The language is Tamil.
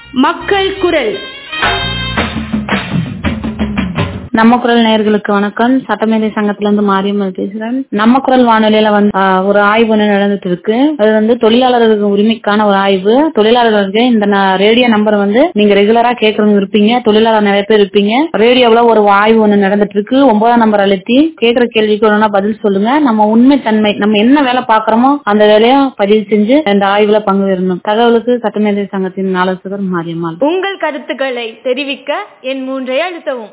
மக்கள் குரல் நம்ம குரல் நேயர்களுக்கு வணக்கம் சட்டமேதை சங்கத்துல இருந்து மாரியம்மல் பேசுறேன் நம்ம குரல் வானொலியில வந்து ஆஹ், ஒரு ஆய்வு ஒண்ணு நடந்துட்டு இருக்கு அது வந்து தொழிலாளர்களுக்கு உரிமைக்கான ஒரு ஆய்வு தொழிலாளர்களுக்கு இந்த ந- ரேடியோ நம்பர் வந்து நீங்க ரெகுலரா கேட்கறவங்க இருப்பீங்க தொழிலாளர் நிறைய பேர் இருப்பீங்க ரேடியோவுல ஒரு ஆய்வு ஒண்ணு நடந்துட்டு இருக்கு ஒன்பதாம் நம்பர் அழுத்தி கேட்கிற கேள்விக்கு ஒண்ணா பதில் சொல்லுங்க நம்ம உண்மை தன்மை நம்ம என்ன வேலை பாக்குறோமோ அந்த வேலையை பதிவு செஞ்சு இந்த ஆய்வுல பங்கு பெறணும் தகவலுக்கு சட்டமேதை சங்கத்தின் ஆலோசகர் மாரியம்மாள் உங்கள் கருத்துக்களை தெரிவிக்க என் மூன்றை அழுத்தவும்